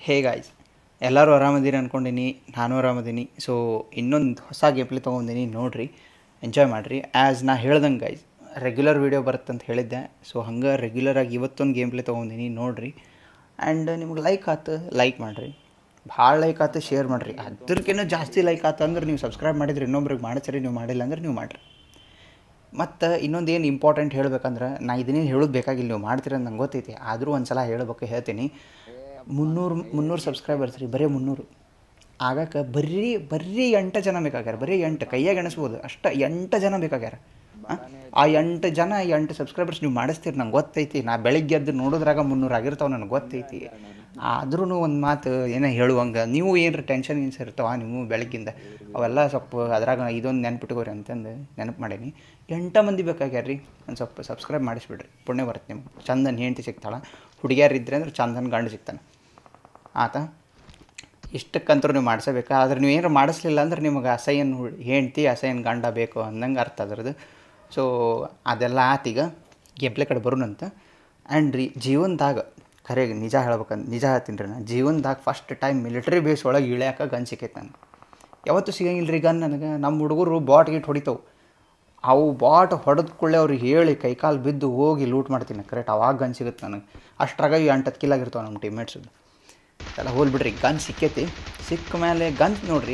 Hey guys ಎಲ್ಲರೂ ಆರಾಮದೀರಿ ಅಂದ್ಕೊಂಡೀನಿ ನಾನು ಆರಾಮದೀನಿ so ಇನ್ನೊಂದು ಹೊಸ ಗೇಮ್ಪ್ಲಿ ತೊಗೊಂಡಿನಿ ನೋಡಿರಿ ಎಂಜಾಯ್ ಮಾಡಿರಿ ಆ್ಯಸ್ ನಾ ಹೇಳ್ದಂಗೆ ಗೈಸ್ ರೆಗ್ಯುಲರ್ ವೀಡಿಯೋ ಬರುತ್ತಂತ ಹೇಳಿದ್ದೆ ಸೊ ಹಂಗೆ ರೆಗ್ಯುಲರಾಗಿ ಇವತ್ತೊಂದು ಗೇಮ್ಪ್ಲಿ ತೊಗೊಂಡಿನಿ ನೋಡಿರಿ ಆ್ಯಂಡ್ ನಿಮ್ಗೆ ಲೈಕ್ ಆತು ಲೈಕ್ ಮಾಡಿರಿ ಭಾಳ ಲೈಕ್ ಆತು ಶೇರ್ ಮಾಡಿರಿ ಅದ್ರಕ್ಕಿಂತ ಜಾಸ್ತಿ ಲೈಕ್ ಆತು ಅಂದ್ರೆ ನೀವು ಸಬ್ಸ್ಕ್ರೈಬ್ ಮಾಡಿದ್ರೆ ಇನ್ನೊಬ್ರಿಗೆ ಮಾಡಿಸ್ರಿ ನೀವು ಮಾಡಿಲ್ಲ ಅಂದ್ರೆ ನೀವು ಮಾಡಿರಿ ಮತ್ತು ಇನ್ನೊಂದು ಏನು ಇಂಪಾರ್ಟೆಂಟ್ ಹೇಳ್ಬೇಕಂದ್ರೆ ನಾ ಇದನ್ನೇನು ಹೇಳೋದು ಬೇಕಾಗಿಲ್ಲ ನೀವು ಮಾಡ್ತೀರ ಅಂತ ನಂಗೆ ಗೊತ್ತೈತಿ ಆದರೂ ಒಂದು ಸಲ ಹೇಳ್ಬೇಕು ಹೇಳ್ತೀನಿ ಮುನ್ನೂರು ಮುನ್ನೂರು ಸಬ್ಸ್ಕ್ರೈಬರ್ಸ್ ರೀ ಬರೀ ಮುನ್ನೂರು ಆಗಕ್ಕೆ ಬರೀ ಬರೀ ಎಂಟು ಜನ ಬೇಕಾಗ್ಯಾರ ಬರೀ ಎಂಟು ಕೈಯಾಗ ಎಣಿಸ್ಬೋದು ಅಷ್ಟ ಎಂಟು ಜನ ಬೇಕಾಗ್ಯಾರ ಆ? ಆ ಎಂಟು ಜನ ಎಂಟು ಸಬ್ಸ್ಕ್ರೈಬರ್ಸ್ ನೀವು ಮಾಡಿಸ್ತೀರಿ ನಂಗೆ ಗೊತ್ತೈತಿ ನಾ ಬೆಳಿಗ್ಗೆ ಎದ್ದು ನೋಡೋದ್ರಾಗ ಮುನ್ನೂರು ಆಗಿರ್ತಾವೆ ನನಗೆ ಗೊತ್ತೈತಿ ಆದ್ರೂ ಒಂದು ಮಾತು ಏನೋ ಹೇಳುವಂಗೆ ನೀವು ಏನ್ರ ಟೆನ್ಷನ್ ಗಿನ್ಸ್ ಇರ್ತಾವ ನೀವು ಬೆಳಗ್ಗಿಂದ ಅವೆಲ್ಲ ಸ್ವಲ್ಪ ಅದ್ರಾಗ ಇದೊಂದು ನೆನ್ಪಿಟ್ಕೋರಿ ಅಂತಂದು ನೆನಪು ಮಾಡೀನಿ ಎಂಟು ಮಂದಿ ಬೇಕಾಗ್ಯಾರ ರೀ ಒಂದು ಸ್ವಲ್ಪ ಸಬ್ಸ್ಕ್ರೈಬ್ ಮಾಡಿಸ್ಬಿಡ್ರಿ ಪುಣ್ಯ ಬರುತ್ತೆ ನಿಮ್ಗೆ ಚಂದನ್ ಹೆಂಡ್ತಿ ಸಿಗ್ತಾಳೆ ಹುಡುಗಿಯಾರು ಇದ್ರೆ ಅಂದ್ರೆ ಚಂದನ್ ಗಂಡು ಸಿಗ್ತಾನೆ ಆತ ಇಷ್ಟಕ್ಕಂತೂ ನೀವು ಮಾಡಿಸಬೇಕು ಆದ್ರೆ ನೀವು ಏನಾರು ಮಾಡಿಸ್ಲಿಲ್ಲ ಅಂದ್ರೆ ನಿಮಗೆ ಅಸಹ್ಯನ ಹೆಂಡ್ತಿ ಅಸಹ್ಯನ ಗಂಡ ಬೇಕು ಅಂದಂಗೆ ಅರ್ಥ ಅದ್ರದ್ದು ಸೊ ಅದೆಲ್ಲ ಆತೀಗ ಗೆಬ್ಲೆ ಕಡೆ ಬರೋಣಂತ ಆ್ಯಂಡ್ ರೀ ಜೀವನದಾಗ ಖರೆಗೆ ನಿಜ ಹೇಳ್ಬೇಕಂತ ನಿಜ ಹೇಳ್ತೀನಿ ರೀ ನಾನು ಜೀವನದಾಗ ಫಸ್ಟ್ ಟೈಮ್ ಮಿಲಿಟ್ರಿ ಬೇಸ್ ಒಳಗೆ ಇಳ್ಯಾಕ ಗನ್ ಸಿಕ್ಕೈತೆ ನನಗೆ ಯಾವತ್ತೂ ಸಿಗಂಗಿಲ್ಲ ರೀ ಗನ್ ನನಗೆ ನಮ್ಮ ಹುಡುಗರು ಬಾಟ್ ಗೀಟ್ ಹೊಡಿತಾವೆ ಅವು ಬಾಟ್ ಹೊಡೆದ ಕೂಡಲೇ ಅವ್ರಿಗೆ ಹೇಳಿ ಕೈಕಾಲು ಬಿದ್ದು ಹೋಗಿ ಲೂಟ್ ಮಾಡ್ತೀನಿ ಕರೆಕ್ಟ್ ಅವಾಗ ಗನ್ ಸಿಗುತ್ತೆ ನನಗೆ ಅಷ್ಟ್ರಾಗ ಇವು ಎಂಟತ್ತು ಕಿಲಾಗಿರ್ತಾವೆ ನಮ್ಮ ಟೀಮ್ಮೇಟ್ಸದು ಎಲ್ಲ ಹೋಲ್ ಬಿಡ್ರಿ ಗನ್ ಸಿಕ್ಕೈತಿ ಸಿಕ್ಕ ಮೇಲೆ ಗನ್ ನೋಡ್ರಿ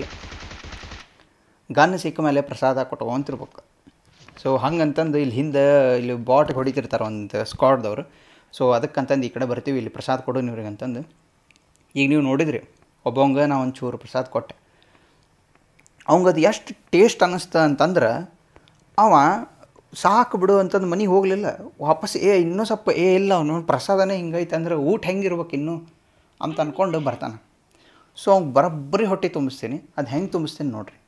ಗನ್ ಸಿಕ್ಕ ಮೇಲೆ ಪ್ರಸಾದ ಕೊಟ್ಕೊಂತಿರ್ಬೇಕು ಸೊ ಹಂಗಂತಂದು ಇಲ್ಲಿ ಹಿಂದೆ ಇಲ್ಲಿ ಬಾಟ್ ಹೊಡಿತಿರ್ತಾರೆ ಒಂದು ಸ್ಕ್ವಾಡ್ದವ್ರು ಸೊ ಅದಕ್ಕಂತಂದು ಈ ಕಡೆ ಬರ್ತೀವಿ ಇಲ್ಲಿ ಪ್ರಸಾದ ಕೊಡು ಇವ್ರಿಗೆ ಅಂತಂದು ಈಗ ನೀವು ನೋಡಿದ್ರಿ ಒಬ್ಬವಂಗೆ ನಾ ಒಂಚೂರು ಪ್ರಸಾದ ಕೊಟ್ಟೆ ಅವಂಗೆ ಅದು ಎಷ್ಟು ಟೇಸ್ಟ್ ಅನ್ನಿಸ್ತ ಅಂತಂದ್ರೆ ಅವ ಸಾಕು ಬಿಡು ಅಂತಂದು ಮನೆಗೆ ಹೋಗಲಿಲ್ಲ ವಾಪಸ್ ಏ ಇನ್ನೂ ಸ್ವಲ್ಪ ಏ ಇಲ್ಲ ಅವನು ಪ್ರಸಾದನೇ ಹಿಂಗೈತೆ ಅಂದ್ರೆ ಊಟ ಹೆಂಗಿರ್ಬೇಕು ಇನ್ನೂ ಅಂತ ಅಂದ್ಕೊಂಡು ಬರ್ತಾನೆ ಸೊ ಅವ್ನು ಬರೋಬ್ಬರಿ ಹೊಟ್ಟೆ ತುಂಬಿಸ್ತೀನಿ ಅದು ಹೆಂಗೆ ತುಂಬಿಸ್ತೀನಿ ನೋಡ್ರಿ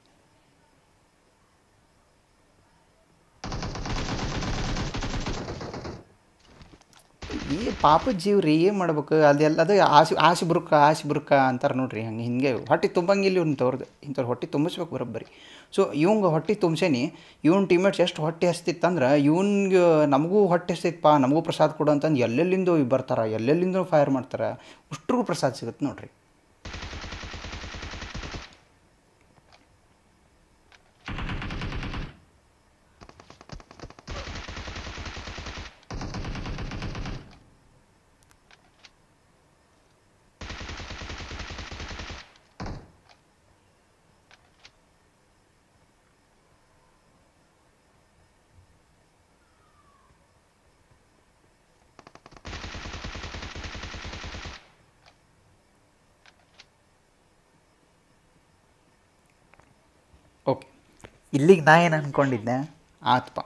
ಈ ಪಾಪದ ಜೀವ ರೀ ಏನು ಮಾಡ್ಬೇಕು ಅದೆಲ್ಲ ಅದು ಆಸೆ ಆಸೆ ಬುರುಕ ಆಸೆ ಬುರುಕ ಅಂತಾರೆ ನೋಡ್ರಿ ಹಂಗೆ ಹಿಂಗೆ ಹೊಟ್ಟೆ ತುಂಬಂಗಿಲ್ಲ ಇವ್ನ ತವ್ರದ್ದು ಇಂಥವ್ರು ಹೊಟ್ಟೆ ತುಂಬಿಸ್ಬೇಕು ಬರೋಬ್ಬರಿ ಸೊ ಇವಂಗೆ ಹೊಟ್ಟೆ ತುಂಬಿಸೇನಿ ಇವ್ನ ಟೀಮೇಟ್ಸ್ ಎಷ್ಟು ಹೊಟ್ಟೆ ಹಸ್ತಿತ್ತಂದ್ರೆ ಇವ್ನಿಗೆ ನಮಗೂ ಹೊಟ್ಟೆ ಹಸ್ತಿತ್ತಪ್ಪ ನಮಗೂ ಪ್ರಸಾದ ಕೊಡು ಅಂತಂದು ಎಲ್ಲೆಲ್ಲಿಂದೋ ಬರ್ತಾರೆ ಎಲ್ಲೆಲ್ಲಿಂದೋ ಫೈರ್ ಮಾಡ್ತಾರೆ ಅಷ್ಟ್ರಿಗೂ ಪ್ರಸಾದ ಸಿಗುತ್ತೆ ನೋಡ್ರಿ ಓಕೆ ಇಲ್ಲಿಗೆ ನಾ ಏನು ಅಂದ್ಕೊಂಡಿದ್ದೆ ಆತ್ಪ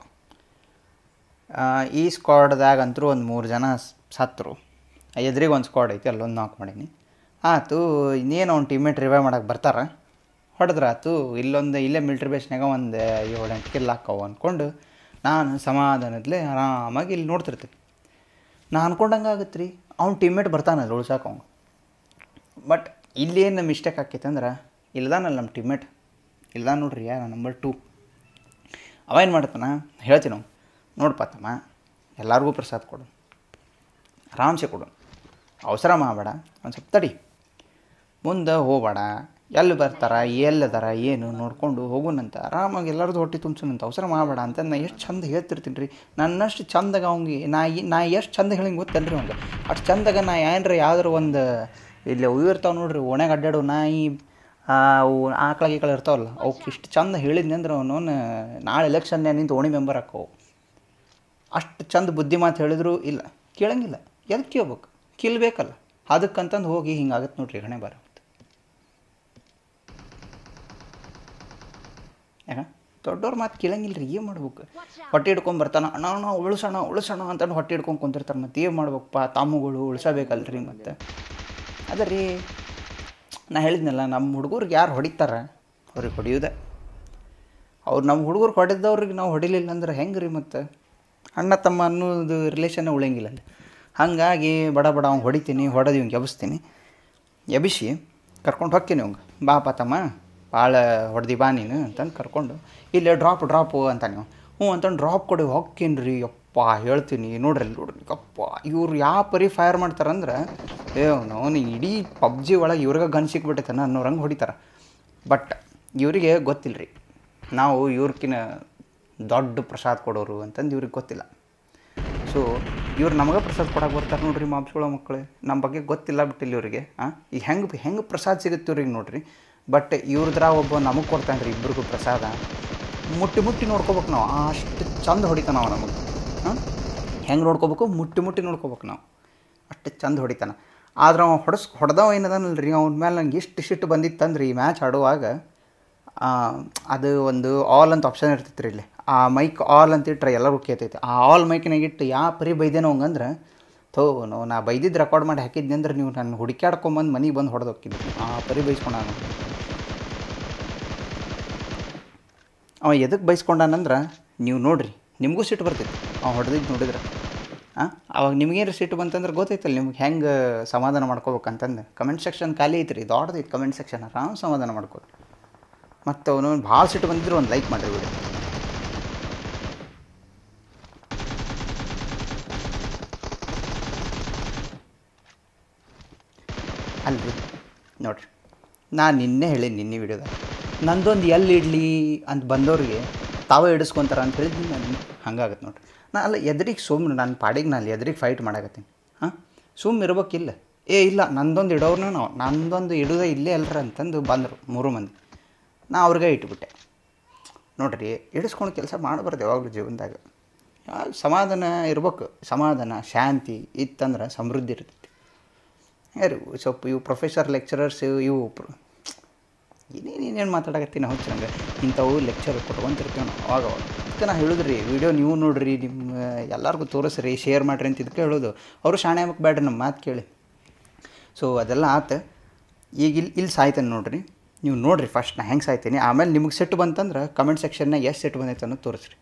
ಈ ಸ್ಕ್ವಾಡ್ದಾಗ ಅಂತೂ ಒಂದು ಮೂರು ಜನ ಸ್- ಸತ್ರು ಎದುರಿಗೆ ಒಂದು ಸ್ಕ್ವಾಡ್ ಐತಿ ಅಲ್ಲೊಂದು ನಾಕ್ ಮಾಡೀನಿ ಆತು ಇನ್ನೇನು ಅವ್ನು ಟೀಮೇಟ್ ರಿವೈವ್ ಮಾಡಕ್ಕೆ ಬರ್ತಾರೆ ಹೊಡೆದ್ರೆ ಆತು ಇಲ್ಲೊಂದು ಇಲ್ಲೇ ಮಿಲ್ಟ್ರಿ ಬೇಸ್ನಾಗ ಒಂದು ಏಳು ಎಂಟು ಕಿಲ್ ಹಾಕವು ಅಂದ್ಕೊಂಡು ನಾನು ಸಮಾಧಾನದಲ್ಲೇ ಆರಾಮಾಗಿ ಇಲ್ಲಿ ನೋಡ್ತಿರ್ತೀನಿ ನಾ ಅನ್ಕೊಂಡಂಗೆ ಆಗತ್ತೆ ರೀ ಅವ್ನು ಟೀಮೇಟ್ ಬರ್ತಾನಲ್ಲ ಉಳ್ಸಾಕ ಅವ್ನು ಬಟ್ ಇಲ್ಲೇನು ಮಿಸ್ಟೇಕ್ ಆಕೈತೆ ಅಂದ್ರೆ ಇಲ್ದಾನಲ್ಲ ನಮ್ಮ ಟೀಮೇಟ್ ಇಲ್ದಾನ ನೋಡ್ರಿ ಯಾರ ನಂಬರ್ ಟೂ ಅವ ಏನು ಮಾಡ್ತಾನ ಹೇಳ್ತೀನಿ ನಾವು ನೋಡಪ್ಪ ತಮ್ಮ ಎಲ್ಲರಿಗೂ ಪ್ರಸಾದ ಕೊಡು ಆರಾಮ್ಸೆ ಕೊಡು ಅವಸರ ಮಾಡಬೇಡ ಒಂದು ಸ್ವಲ್ಪ ತಡಿ ಮುಂದೆ ಹೋಗಬೇಡ ಎಲ್ಲಿ ಬರ್ತಾರ ಎಲ್ಲದಾರ ಏನು ನೋಡಿಕೊಂಡು ಹೋಗುನಂತ ಆರಾಮಾಗಿ ಎಲ್ಲರದು ಹೊಟ್ಟೆ ತುಂಬಿಸೋಣಂತ ಅವಸರ ಮಾಡಬೇಡ ಅಂತ ನಾ ಎಷ್ಟು ಚಂದ ಹೇಳ್ತಿರ್ತೀನಿ ರೀ ನನ್ನಷ್ಟು ಚಂದಾಗ ಅವ್ನಿಗೆ ನಾ ಈ- ನಾ ಎಷ್ಟು ಚಂದ ಹೇಳಿ ಗೊತ್ತಲ್ಲ ರೀ ಅವ್ನಿಗೆ ಅಷ್ಟು ಚಂದಾಗ ನಾ ಏನ್ರ ಯಾವ್ದಾರು ಒಂದು ಇಲ್ಲಿ ಇವು ಇರ್ತಾವೆ ನೋಡ್ರಿ ಓಣ್ಯಾಗ ಅಡ್ಡಾಡು ನಾಯಿ ಆ, ಅವು ಆಕಳ ಗೀಕಳ ಇರ್ತಾವಲ್ಲ ಅವಕ್ಕೆ ಇಷ್ಟು ಚಂದ ಹೇಳಿದ್ನಿ ಅಂದ್ರೆ ಅವನು ನಾಳೆ ಎಲೆಕ್ಷನ್ ನಿಂತು ಓಣಿ ಮೆಂಬರ್ ಹಾಕವು ಅಷ್ಟು ಚಂದ ಬುದ್ಧಿ ಮಾತು ಹೇಳಿದ್ರು ಇಲ್ಲ ಕೇಳಂಗಿಲ್ಲ ಎದಕ್ಕೆ ಕೇಳ್ಬೇಕು ಕೇಳಬೇಕಲ್ಲ ಅದಕ್ಕಂತಂದು ಹೋಗಿ ಹಿಂಗಾಗತ್ತೆ ನೋಡ್ರಿ ಹಣೆ ಬಾರ ಯಾಕ ದೊಡ್ಡವ್ರ ಮಾತು ಕೇಳಂಗಿಲ್ಲ ರೀ ಏನು ಮಾಡ್ಬೇಕು ಹೊಟ್ಟೆ ಹಿಡ್ಕೊಂಡ್ ಬರ್ತಾನ ಅಣ್ಣ ಅಣ್ಣ ಉಳಿಸೋಣ ಉಳಿಸೋಣ ಅಂತಂದು ಹೊಟ್ಟೆ ಹಿಡ್ಕೊಂಡು ಕುಂತಿರ್ತಾರೆ ಮತ್ತೆ ಏನು ಮಾಡ್ಬೇಕಪ್ಪ ತಮ್ಮಗಳು ಉಳಿಸಬೇಕಲ್ರಿ ಮತ್ತೆ ಅದ ರೀ ನಾ ಹೇಳಿದ್ನಲ್ಲ ನಮ್ಮ ಹುಡುಗರಿಗೆ ಯಾರು ಹೊಡಿತಾರೆ ಅವ್ರಿಗೆ ಹೊಡಿಯೋದೆ ಅವ್ರು ನಮ್ಮ ಹುಡುಗರು ಹೊಡೆದವ್ರಿಗೆ ನಾವು ಹೊಡಿಲಿಲ್ಲ ಅಂದ್ರೆ ಹೆಂಗೆ ರೀ ಮತ್ತು ಅಣ್ಣ ತಮ್ಮ ಅನ್ನೋದು ರಿಲೇಷನ್ನೇ ಉಳಿಯಂಗಿಲ್ಲ ಅಲ್ಲಿ ಹಾಗಾಗಿ ಬಡ ಬಡ ಅವ್ನು ಹೊಡಿತೀನಿ ಹೊಡೆದು ಇವ್ನಿಗೆ ಎಬ್ಸ್ತೀನಿ ಎಬಿಸಿ ಕರ್ಕೊಂಡು ಹೊಕ್ಕೀನಿ ಇವಂಗೆ ಬಾಪ ತಮ್ಮ ಭಾಳ ಹೊಡೆದಿ ಬಾ ನೀನು ಅಂತಂದು ಕರ್ಕೊಂಡು ಇಲ್ಲೇ ಡ್ರಾಪ್ ಡ್ರಾಪು ಅಂತ ನೀವು ಹ್ಞೂ ಅಂತಂದು ಡ್ರಾಪ್ ಕೊಡಿ ಹೊಕ್ಕೀನಿ ರೀ ಯಪ್ಪ ಯಪ್ಪ ಹೇಳ್ತೀನಿ ನೋಡ್ರಿ ಅಲ್ಲಿ ನೋಡ್ರಿ ಯಪ್ಪ ಇವ್ರು ಯಾವ ಪರಿ ಫೈರ್ ಮಾಡ್ತಾರಂದ್ರೆ ಏ ಅವನು ಇಡೀ ಪಬ್ಜಿ ಒಳಗೆ ಇವ್ರಿಗೆ ಗನ್ ಸಿಕ್ಬಿಟ್ಟೈತೆ ಅನ್ನೋರಂಗೆ ಹೊಡಿತಾರೆ ಬಟ್ ಇವರಿಗೆ ಗೊತ್ತಿಲ್ಲ ರೀ ನಾವು ಇವ್ರಕಿನ ದೊಡ್ಡ ಪ್ರಸಾದ ಕೊಡೋರು ಅಂತಂದು ಇವ್ರಿಗೆ ಗೊತ್ತಿಲ್ಲ ಸೊ ಇವ್ರು ನಮಗೆ ಪ್ರಸಾದ ಕೊಡಕ್ಕೆ ಬರ್ತಾರೆ ನೋಡ್ರಿ ಮಾಂಸಗಳ ಮಕ್ಕಳು ನಮ್ಮ ಬಗ್ಗೆ ಗೊತ್ತಿಲ್ಲ ಬಿಟ್ಟಿಲ್ಲ ಇವ್ರಿಗೆ ಹಾಂ ಈಗ ಹೆಂಗೆ ಹೆಂಗೆ ಪ್ರಸಾದ ಸಿಗುತ್ತೆ ಇವ್ರಿಗೆ ನೋಡ್ರಿ ಬಟ್ ಇವ್ರದ್ರ ಒಬ್ಬ ನಮಗೆ ಕೊಡ್ತಾನೆ ರೀ ಇಬ್ರಿಗೂ ಪ್ರಸಾದ ಮುಟ್ಟಿ ಮುಟ್ಟಿ ನೋಡ್ಕೋಬೇಕು ನಾವು ಅಷ್ಟು ಚಂದ ಹೊಡಿತಾನ ಅವ ನಮಗೆ ಹಾಂ ಹೆಂಗೆ ನೋಡ್ಕೋಬೇಕು ಮುಟ್ಟಿ ಮುಟ್ಟಿ ನೋಡ್ಕೋಬೇಕು ನಾವು ಅಷ್ಟು ಚಂದ ಹೊಡಿತಾನ ಆದ್ರೆ ಅವ ಹೊಡಸ್ ಹೊಡೆದವ ಏನದನಲ್ಲ ರೀ ಅವ್ನ ಮೇಲೆ ನಂಗೆ ಎಷ್ಟು ಸಿಟ್ಟು ಬಂದಿತ್ತಂದ್ರೆ ಈ ಮ್ಯಾಚ್ ಆಡುವಾಗ ಆ, ಅದು ಒಂದು ಆಲ್ ಅಂತ ಆಪ್ಷನ್ ಇರ್ತೈತೆ ರೀ ಇಲ್ಲಿ ಆ ಮೈಕ್ ಆಲ್ ಅಂತ ಇಟ್ರೆ ಎಲ್ಲರಿಗೂ ಕೇಳ್ತೈತೆ ಆ ಆಲ್ ಮೈಕ್ನಾಗ ಇಟ್ಟು ಯಾವ ಪರಿ ಬೈದೇನೋ ಹಂಗಂದ್ರೆ ಥೋ ನೋ ನಾ ಬೈದಿದ್ದು ರೆಕಾರ್ಡ್ ಮಾಡಿ ಹಾಕಿದ್ನಿ ಅಂದ್ರೆ ನೀವು ನಾನು ಹುಡುಕ್ಯಾಡ್ಕೊಂಬಂದು ಮನೆಗೆ ಬಂದು ಹೊಡೆದು ಹೋಗಿದ್ದೆ ಆ ಪರಿ ಬೈಸ್ಕೊಂಡ ನಾನು ಅವ ಎದಕ್ಕೆ ಬೈಸ್ಕೊಂಡಾನಂದ್ರೆ ನೀವು ನೋಡ್ರಿ ನಿಮಗೂ ಸಿಟ್ಟು ಬರ್ತೈತಿ ಅವ ಹೊಡೆದಿದ್ದು ನೋಡಿದ್ರೆ ಹಾಂ ಅವಾಗ ನಿಮಗೇನು ಸಿಟ್ಟು ಬಂತಂದ್ರೆ ಗೊತ್ತೈತಲ್ಲ ನಿಮ್ಗೆ ಹೆಂಗೆ ಸಮಾಧಾನ ಮಾಡ್ಕೋಬೇಕಂತಂದು ಕಮೆಂಟ್ ಸೆಕ್ಷನ್ ಖಾಲಿ ಐತ್ರಿ ರೀ ದೊಡ್ಡದೈತೆ ಕಮೆಂಟ್ ಸೆಕ್ಷನ್ ಆರಾಮ್ ಸಮಾಧಾನ ಮಾಡ್ಕೊರಿ ಮತ್ತು ಅವನು ಭಾಳ ಸಿಟ್ಟು ಬಂದಿದ್ರು ಒಂದು ಲೈಕ್ ಮಾಡಿರಿ ವಿಡಿಯೋ ಅಲ್ರಿ ನೋಡ್ರಿ ನಾನು ನಿನ್ನೆ ಹೇಳಿ ನಿನ್ನೆ ವಿಡಿಯೋದಾಗ ನಂದೊಂದು ಎಲ್ಲಿ ಇಡ್ಲಿ ಅಂತ ಬಂದವ್ರಿಗೆ ತಾವೇ ಇಡಿಸ್ಕೊಂತಾರ ಅಂತ ಹೇಳಿದ್ನಿ ನಾನು ಹಂಗಾಗತ್ತೆ ನೋಡ್ರಿ ನಾ ಅಲ್ಲ ಎದ್ರಿಗೆ ಸುಮ್ಮನೆ ನನ್ನ ಪಾಡಿಗೆ ನಾನು ಎದ್ರಿಗೆ ಫೈಟ್ ಮಾಡಾಕತ್ತೀನಿ ಹಾಂ ಸುಮ್ಮನೆ ಇರ್ಬೇಕಿಲ್ಲ ಏ ಇಲ್ಲ ನಂದೊಂದು ಇಡೋರ್ನ ನಾವು ನಂದೊಂದು ಇಡೋದೇ ಇಲ್ಲೇ ಅಲ್ರ ಅಂತಂದು ಬಂದರು ಮೂರು ಮಂದಿ ನಾ ಅವ್ರಿಗೆ ಇಟ್ಬಿಟ್ಟೆ ನೋಡ್ರಿ ಇಡಿಸ್ಕೊಂಡು ಕೆಲಸ ಮಾಡಬಾರ್ದು ಯಾವಾಗಲೂ ಜೀವನದಾಗ ಯಾವಾಗ ಸಮಾಧಾನ ಇರ್ಬೇಕು ಸಮಾಧಾನ ಶಾಂತಿ ಇತ್ತಂದ್ರೆ ಸಮೃದ್ಧಿ ಇರ್ತೈತಿ ಯಾರು ಸ್ವಲ್ಪ ಇವು ಪ್ರೊಫೆಸರ್ ಲೆಕ್ಚರರ್ಸ್ ಇವು ಪ್ರ- ಏನೇನು ಏನೇನು ಮಾತಾಡಕತ್ತೀನಿ ನಾವು ಹಂಗೆ ಇಂಥವು ಲೆಕ್ಚರ್ ಕೊಟ್ಕೊಂತಿರ್ತೀವಿ ನಾವು ಅವಾಗ ಅವಾಗ ಅದಕ್ಕೆ ನಾ ಹೇಳಿದ್ರಿ ವಿಡಿಯೋ ನೀವು ನೋಡ್ರಿ ನಿಮ್ಮ ಎಲ್ಲರಿಗೂ ತೋರಿಸ್ರಿ ಶೇರ್ ಮಾಡಿರಿ ಅಂತ ಇದಕ್ಕೆ ಹೇಳೋದು ಅವರು ಶಾಣೆ ಆಗ್ಬೇಕು ಬೇಡ್ರಿ ನಮ್ಮ ಮಾತು ಕೇಳಿ ಸೊ ಅದೆಲ್ಲ ಆತ ಈಗ ಇಲ್ಲಿ ಇಲ್ಲಿ ಸಾಯ್ತಾನೆ ನೋಡ್ರಿ ನೀವು ನೋಡ್ರಿ ಫಸ್ಟ್ ನಾ ಹೆಂಗೆ ಸಾಯ್ತೀನಿ ಆಮೇಲೆ ನಿಮ್ಗೆ ಸೆಟ್ ಬಂತಂದ್ರೆ ಕಮೆಂಟ್ ಸೆಕ್ಷನ್ನಾಗ ಎಷ್ಟು ಸೆಟ್ ಬಂದೈತೆ ಅನ್ನೋದು ತೋರಿಸ್ರಿ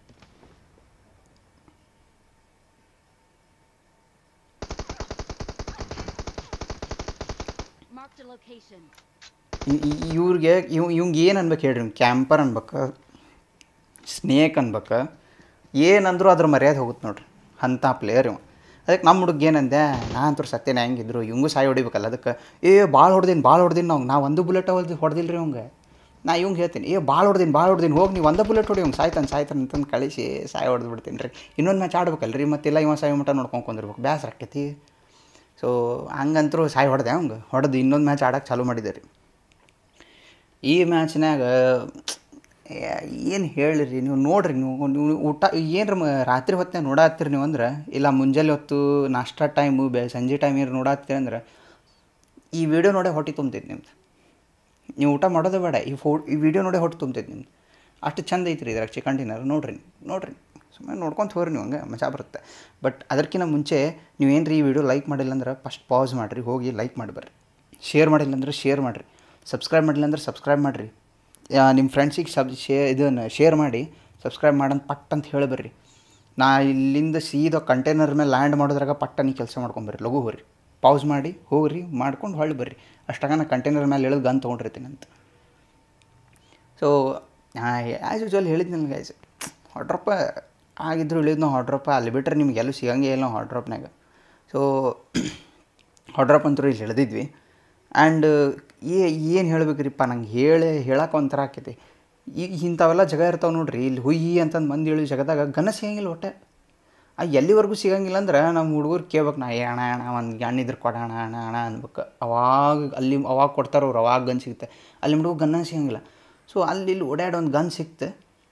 Marked a location. ಇ- ಇ- ಇವ್ರಿಗೆ ಇವ್ ಇವಂಗೆ ಏನು ಅನ್ಬೇಕು ಹೇಳ್ರಿ ಇವ್ನು ಕ್ಯಾಂಪರ್ ಅನ್ಬೇಕು ಸ್ನೇಕ್ ಅನ್ಬೇಕು ಏನಂದ್ರು ಅದ್ರ ಮರ್ಯಾದೆ ಹೋಗುತ್ತೆ ನೋಡ್ರಿ ಅಂಥ ಪ್ಲೇಯರ್ ಇವ ಅದಕ್ಕೆ ನಮ್ಮ ಹುಡುಗ ಏನಂದೆ ನಾ ಅಂತೂ ಸತ್ಯನ ಹೆಂಗಿದ್ರು ಇವಂಗೂ ಸಾಯಿ ಹೊಡಿಬೇಕಲ್ಲ ಅದಕ್ಕೆ ಏ ಭಾಳ ಹೊಡ್ದೀನಿ ಭಾಳ ಹೊಡ್ದೀನಿ ನಾವು ನಾ ಒಂದು ಬುಲೆಟ್ ಹೊಡೆದು ಹೊಡೆದಿಲ್ಲ ರೀ ಅವಂಗೆ ನಾ ಇವಂಗೆ ಹೇಳ್ತೀನಿ ಏ ಭಾಳ ಹೊಡ್ದೀನಿ ಭಾಳ ಹೊಡ್ದೀನಿ ಹೋಗಿ ನೀವು ಒಂದೇ ಬುಲೆಟ್ ಹೊಡಿ ಅವ್ನು ಸಾಯ್ತಾನೆ ಸಾಯ್ತಾನೆ ಅಂತಂದು ಕಳಿಸಿ ಸಾಯಿ ಹೊಡೆದು ಬಿಡ್ತೀನಿ ರೀ ಇನ್ನೊಂದು ಮ್ಯಾಚ್ ಆಡ್ಬೇಕಲ್ಲ ರೀ ಮತ್ತೆಲ್ಲ ಇವ ಸಾಯಿ ಮಟ್ಟ ನೋಡ್ಕೊಂಡು ಕುಂದಿರ್ಬೇಕು ಬೇಸರ ಆಕೈತಿ ಸೊ ಹಂಗಂತರೂ ಸಾಯಿ ಹೊಡೆದೆ ಅವಂಗೆ ಹೊಡೆದು ಇನ್ನೊಂದು ಮ್ಯಾಚ್ ಆಡೋಕೆ ಚಾಲೂ ಮಾಡಿದೆ ರೀ ಈ ಮ್ಯಾಚ್ನಾಗ ಏನು ಹೇಳಿರಿ ನೀವು ನೋಡ್ರಿ ನೀವು ನೀವು ಊಟ ಏನರ ಮ ರಾತ್ರಿ ಹೊತ್ತಿನಾಗ ನೋಡತ್ತೀರಿ ನೀವು ಅಂದ್ರೆ ಇಲ್ಲ ಮುಂಜಾನೆ ಹೊತ್ತು ನಾಷ್ಟಾ ಟೈಮು ಬೆ ಸಂಜೆ ಟೈಮ್ ಏನು ನೋಡತ್ತೀರಿ ಅಂದ್ರೆ ಈ ವಿಡಿಯೋ ನೋಡೇ ಹೊಟ್ಟೆ ತುಂಬ್ತೈತೆ ನಿಮ್ದು ನೀವು ಊಟ ಮಾಡೋದೇ ಬೇಡ ಈ ಫೋ ಈ ವಿಡಿಯೋ ನೋಡೇ ಹೊಟ್ಟೆ ತುಂಬ್ತೈತೆ ನಿಮ್ದು ಅಷ್ಟು ಚಂದ ಐತ್ರಿ ಇದ್ರಾಗ ಚಿಕನ್ ಡಿನ್ನರ್ ನೋಡ್ರಿ ನೋಡ್ರಿ ಸುಮ್ಮನೆ ನೋಡ್ಕೊಂತ ಹೋಗ್ರಿ ನೀವು ಹಂಗೆ ಮಜಾ ಬರುತ್ತೆ ಬಟ್ ಅದಕ್ಕಿಂತ ಮುಂಚೆ ನೀವು ಏನು ರೀ ಈ ವಿಡಿಯೋ ಲೈಕ್ ಮಾಡಿಲ್ಲ ಅಂದ್ರೆ ಫಸ್ಟ್ ಪಾಸ್ ಮಾಡಿರಿ ಹೋಗಿ ಲೈಕ್ ಮಾಡಿ ಬರ್ರಿ ಶೇರ್ ಮಾಡಿಲ್ಲ ಅಂದ್ರೆ ಶೇರ್ ಮಾಡಿರಿ ಸಬ್ಸ್ಕ್ರೈಬ್ ಮಾಡಿಲ್ಲ ಅಂದ್ರೆ ಸಬ್ಸ್ಕ್ರೈಬ್ ಮಾಡಿರಿ ನಿಮ್ಮ ಫ್ರೆಂಡ್ಸಿಗೆ ಸಬ್ ಶೇ ಇದನ್ನು ಶೇರ್ ಮಾಡಿ ಸಬ್ಸ್ಕ್ರೈಬ್ ಮಾಡಂತ ಪಟ್ ಅಂತ ಹೇಳಿ ಬರ್ರಿ ನಾ ಇಲ್ಲಿಂದ ಸೀದಾ ಕಂಟೈನರ್ ಮೇಲೆ ಲ್ಯಾಂಡ್ ಮಾಡೋದ್ರಾಗ ಪಟ್ಟ ನೀವು ಕೆಲಸ ಮಾಡ್ಕೊಂಬರ್ರಿ ಲಘು ಹೋಗ್ರಿ ಪಾಸ್ ಮಾಡಿ ಹೋಗ್ರಿ ಮಾಡ್ಕೊಂಡು ಹೊಳ್ಳಿ ಬರ್ರಿ ಅಷ್ಟಾಗ ನಾ ಕಂಟೈನರ್ ಮೇಲೆ ಇಳಿದು ಗನ್ ತೊಗೊಂಡಿರ್ತೀನಿ ಅಂತ ಸೊ ಆ್ಯಸ್ ಯೂಸ್ವಲ್ ಹೇಳಿದ್ನಲ್ಲ ಗೈಸ್ ಹಾಡ್ರಪ್ಪ ಆಗಿದ್ರು ಇಳಿದ್ನೋ ಹಾಡ್ರಪ್ಪ ಅಲ್ಲಿ ಬಿಟ್ಟರೆ ನಿಮ್ಗೆ ಎಲ್ಲೂ ಸಿಗಂಗೇ ಇಲ್ಲ ಹಾಡ್ರಪ್ನಾಗ ಸೊ ಹಾಡ್ರಪ್ ಅಂತೂ ಇಲ್ಲಿ ಇಳಿದಿದ್ವಿ ಆ್ಯಂಡ್ ಏ ಏನು ಹೇಳ್ಬೇಕ್ರಿಪ್ಪ ನಂಗೆ ಹೇಳಿ ಹೇಳಕ್ಕೆ ಒಂಥರ ಆಕೈತಿ ಈಗ ಇಂಥವೆಲ್ಲ ಜಾಗ ಇರ್ತಾವೆ ನೋಡ್ರಿ ಇಲ್ಲಿ ಹುಯ್ಯಿ ಅಂತಂದು ಮಂದಿ ಹೇಳಿ ಜಾಗದಾಗ ಗನ ಸಿಗಂಗಿಲ್ಲ ಒಟ್ಟೆ ಆ ಎಲ್ಲಿವರೆಗೂ ಸಿಗಂಗಿಲ್ಲ ಅಂದ್ರೆ ನಮ್ಮ ಹುಡುಗರು ಕೇಳ್ಬೇಕು ನಾ ಏ ಅಣ್ಣ ಅಣ್ಣ ಒಂದು ಗನ್ ಇದ್ರೆ ಕೊಡೋಣ ಅಣ್ಣ ಅಣ್ಣ ಅನ್ಬೇಕು ಅವಾಗ ಅಲ್ಲಿ ಅವಾಗ ಕೊಡ್ತಾರೆ ಅವ್ರು ಅವಾಗ ಗನ್ ಸಿಗುತ್ತೆ ಅಲ್ಲಿ ಹುಡುಗ ಗನ್ನ ಸಿಗಂಗಿಲ್ಲ ಸೊ ಅಲ್ಲಿ ಇಲ್ಲಿ ಓಡಾಡಿ ಒಂದು ಗನ್ ಸಿಕ್ತೆ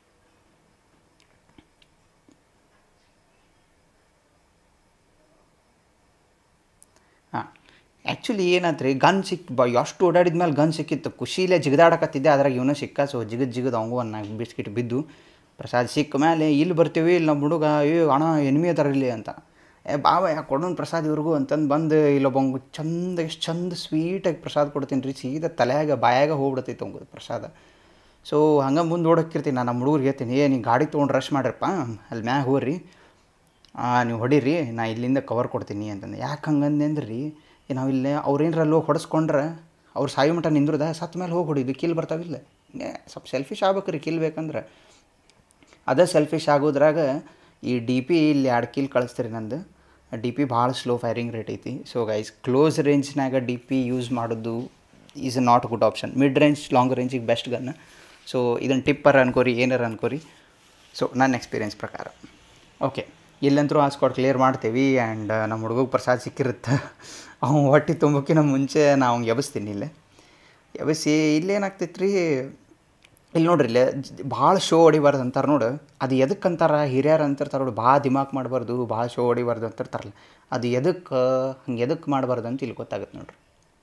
ಹಾಂ ಆ್ಯಕ್ಚುಲಿ ಏನಾಯ್ತು ರೀ ಗನ್ ಸಿಕ್ ಬ ಎಷ್ಟು ಓಡಾಡಿದ ಮೇಲೆ ಗನ್ ಸಿಕ್ಕಿತ್ತು ಖುಷಿಲೇ ಜಿಗದಾಡಕತ್ತಿದ್ದೆ ಅದ್ರಾಗ ಇವನು ಸಿಕ್ಕ ಸೊ ಜಿಗದ್ ಜಿಗದ್ ಅವಂಗೂ ಒಂದು ನಾಲ್ಕು ಬಿಸ್ಕಿಟ್ ಬಿದ್ದು ಪ್ರಸಾದ್ ಸಿಕ್ಕ ಮೇಲೆ ಇಲ್ಲಿ ಬರ್ತೀವಿ ಇಲ್ಲಿ ನಮ್ಮ ಹುಡುಗ ಏ ಅಣ್ಣ ಎನಿಮಿ ಅದಾರ ಇಲ್ಲಿ ಅಂತ ಏ ಬಾವ ಯಾಕೆ ಕೊಡೋಣ ಪ್ರಸಾದ್ ಇವ್ರಿಗೂ ಅಂತಂದು ಬಂದು ಇಲ್ಲೊಬ್ಬಂಗೆ ಚಂದ ಎಷ್ಟು ಚಂದ ಸ್ವೀಟಾಗಿ ಪ್ರಸಾದ್ ಕೊಡ್ತೀನಿ ರೀ ಸೀದಾ ತಲೆಯಾಗ ಬಾಯಾಗ ಹೋಗ್ಬಿಡ್ತೈತೆ ಅವಂಗೆ ಪ್ರಸಾದ ಸೊ ಹಂಗೆ ಮುಂದೆ ಓಡಕ್ಕಿರ್ತೀನಿ ನಾನು ನಮ್ಮ ಹುಡುಗರಿಗೆ ಹೇಳ್ತೀನಿ ಏ ನೀವು ಗಾಡಿ ತೊಗೊಂಡು ರಶ್ ಮಾಡ್ರಪ್ಪ ಅಲ್ಲಿ ಮ್ಯಾಗ ಹೋಗ್ರಿ ನೀವು ಹೊಡೀರಿ ನಾ ಇಲ್ಲಿಂದ ಕವರ್ ಕೊಡ್ತೀನಿ ಅಂತಂದು ಯಾಕೆ ಹಂಗಂದೆ ಅಂದ್ರೆ ರೀ ನಾವು ಇಲ್ಲೇ ಅವ್ರೇನಾರ ಅಲ್ಲಿ ಹೋಗಿ ಹೊಡೆಸ್ಕೊಂಡ್ರೆ ಅವ್ರು ಸಾಯಿ ಮಟ್ಟ ನಿಂದ್ರದ ಸತ್ತ ಮೇಲೆ ಹೋಗಿ ಹೊಡಿದು ಕಿಲ್ ಬರ್ತಾವಿಲ್ಲ ಏ ಸ್ವಲ್ಪ ಸೆಲ್ಫಿಶ್ ಆಗ್ಬೇಕು ರೀ ಕಿಲ್ ಬೇಕಂದ್ರೆ ಅದೇ ಸೆಲ್ಫಿಶ್ ಆಗೋದ್ರಾಗ ಈ ಡಿ ಪಿ ಇಲ್ಲಿ ಎರಡು ಕಿಲ್ ಕಳಿಸ್ತೀರಿ ನಂದು ಡಿ ಪಿ ಭಾಳ ಸ್ಲೋ ಫೈರಿಂಗ್ ರೇಟ್ ಐತಿ ಸೊ ಗೈಸ್ ಕ್ಲೋಸ್ ರೇಂಜ್ನಾಗ ಡಿ ಪಿ ಯೂಸ್ ಮಾಡೋದು is not good option mid range long ರೇಂಜಿಗೆ ಬೆಸ್ಟ್ ಗನ್ ಸೊ ಇದನ್ನು ಟಿಪ್ಪರ್ ಅನ್ಕೋರಿ ಏನಾರ ಅನ್ಕೋರಿ ಸೊ ನನ್ನ ಎಕ್ಸ್ಪೀರಿಯನ್ಸ್ ಪ್ರಕಾರ ಓಕೆ ಇಲ್ಲಂತರೂ ಆ ಸ್ಕಾಟ್ ಕ್ಲಿಯರ್ ಮಾಡ್ತೀವಿ ಆ್ಯಂಡ್ ನಮ್ಮ ಹುಡುಗಗೆ ಪ್ರಸಾದ ಸಿಕ್ಕಿರುತ್ತೆ ಅವ್ನು ಹೊಟ್ಟೆ ತುಂಬಕ್ಕಿಂತ ಮುಂಚೆ ನಾ ಅವ್ನಿಗೆ ಎಬ್ಸ್ತೀನಿ ಇಲ್ಲೇ ಎಬಸಿ ಇಲ್ಲೇನಾಗ್ತೈತೆ ರೀ ಇಲ್ಲಿ ನೋಡ್ರಿ ಇಲ್ಲೇ ಭಾಳ ಶೋ ಹೊಡಿಬಾರ್ದು ಅಂತಾರೆ ನೋಡು ಅದು ಎದಕ್ಕೆ ಅಂತಾರ ಹಿರಿಯರು ಅಂತಿರ್ತಾರೆ ನೋಡಿ ಭಾಳ ದಿಮಾಕ್ ಮಾಡಬಾರ್ದು ಭಾಳ ಶೋ ಹೊಡಿಬಾರ್ದು ಅಂತಿರ್ತಾರಲ್ಲ ಅದು ಎದಕ್ಕೆ ಹಂಗೆ ಎದಕ್ಕೆ ಮಾಡಬಾರ್ದು ಅಂತ ಇಲ್ಲಿ ಗೊತ್ತಾಗುತ್ತೆ ನೋಡ್ರಿ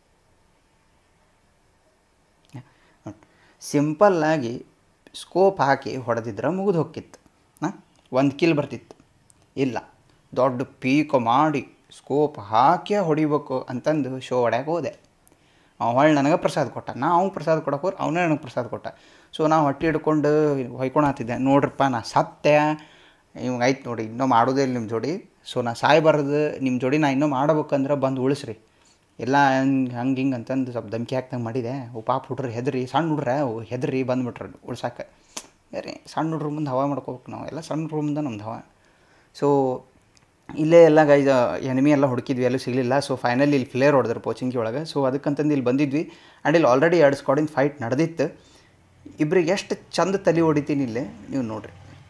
ಸಿಂಪಲ್ಲಾಗಿ ಸ್ಕೋಪ್ ಹಾಕಿ ಹೊಡೆದಿದ್ರೆ ಮುಗಿದು ಹೋಗಿತ್ತು ಹಾಂ ಒಂದು ಕಿಲ್ ಬರ್ತಿತ್ತು ಇಲ್ಲ ದೊಡ್ಡ ಪೀಕ ಮಾಡಿ ಸ್ಕೋಪ್ ಹಾಕಿ ಹೊಡಿಬೇಕು ಅಂತಂದು ಶೋ ಹೊಡ್ಯಾಕೆ ಹೋದೆ ಅವ ಹೊಳ್ಳಿ ನನಗೆ ಪ್ರಸಾದ ಕೊಟ್ಟ ನಾ ಅವ್ನು ಪ್ರಸಾದ ಕೊಡಕ್ಕೆ ಹೋದ್ರೆ ಅವನೇ ನನಗೆ ಪ್ರಸಾದ ಕೊಟ್ಟ ಸೊ ನಾ ಹೊಟ್ಟೆ ಹಿಡ್ಕೊಂಡು ಹೊಯ್ಕೊಳತ್ತಿದ್ದೆ ನೋಡ್ರಪ್ಪ ನಾ ಸತ್ಯ ಇವಾಗ ಆಯ್ತು ನೋಡಿ ಇನ್ನೂ ಮಾಡೋದೇ ಇಲ್ಲ ನಿಮ್ಮ ಜೋಡಿ ಸೊ ನಾ ಸಾಯ್ಬಾರ್ದು ನಿಮ್ಮ ಜೋಡಿ ನಾ ಇನ್ನೂ ಮಾಡ್ಬೇಕಂದ್ರೆ ಬಂದು ಉಳಿಸ್ರಿ ಎಲ್ಲ ಹಂಗೆ ಹಂಗೆ ಹಿಂಗೆ ಅಂತಂದು ಸ್ವಲ್ಪ ಧಮ್ಕಿ ಹಾಕ್ದಂಗೆ ಮಾಡಿದೆ ಓ ಪಾಪ ಹುಡ್ರಿ ಹೆದ್ರಿ ಸಣ್ಣ ಹುಡ್ರೆ ಅವು ಹೆದ್ರಿ ಬಂದ್ಬಿಟ್ರು ಉಳ್ಸಾಕೆ ಬೇರೆ ಸಣ್ಣ ಹುಡ್ರ ಮುಂದೆ ಹವಾ ಮಾಡ್ಕೋಬೇಕು ನಾವು ಎಲ್ಲ ಸಣ್ಣ ಹುಡ್ರ ಮುಂದೆ ನಮ್ದು ಹವಾ ಸೊ ಇಲ್ಲೇ ಎಲ್ಲ ಗೈಸ್ ಎನಿಮಿ ಎಲ್ಲ ಹುಡುಕಿದ್ವಿ ಎಲ್ಲೂ ಸಿಗಲಿಲ್ಲ ಸೊ ಫೈನಲಿ ಇಲ್ಲಿ ಫ್ಲೇರ್ ಹೊಡೆದ್ರು ಪೋಚಿಂಗಿ ಒಳಗೆ ಸೊ ಅದಕ್ಕಂತಂದು ಇಲ್ಲಿ ಬಂದಿದ್ವಿ ಆ್ಯಂಡ್ ಇಲ್ಲಿ ಆಲ್ರೆಡಿ ಎರಡು ಸ್ಕ್ವಾಡಿನ ಫೈಟ್ ನಡೆದಿತ್ತು ಇಬ್ರಿಗೆ ಎಷ್ಟು ಚಂದ ತಲೆ ಹೊಡಿತೀನಿ ಇಲ್ಲೇ ನೀವು ನೋಡ್ರಿ